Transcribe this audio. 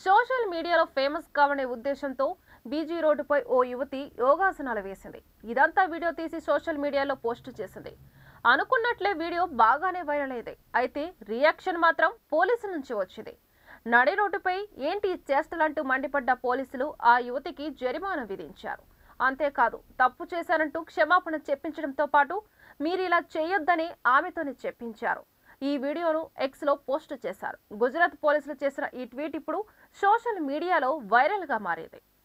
social మీడియాలో famous కావనే ఉద్దేశంతో BG రోడ్డుపై ఓ యువతి యోగాసనాలు వేసింది ఇదంతా వీడియో తీసి సోషల్ మీడియాలో పోస్టు చేసింది అనుకున్నట్లే వీడియో బాగానే వైరల్ అయింది అయితే రియాక్షన్ మాత్రం పోలీసుల నుంచి వచ్చింది నడి రోడ్డుపై ఏంటి ఈ చేష్టలంటూ మండిపడ్డ పోలీసులు ఆ యువతికి జరిమానా విధించారు అంతేకాదు తప్పు చేశారంటూ క్షమాపణ చెప్పించడంతో పాటు మీరు ఇలా చేయొద్దని ఆమెతోనే చెప్పించారు ఈ వీడియోను ఎక్స్ లో పోస్ట్ చేశారు గుజరాత్ పోలీసులు చేసిన ఈ ట్వీట్ ఇప్పుడు సోషల్ మీడియాలో వైరల్ గా మారింది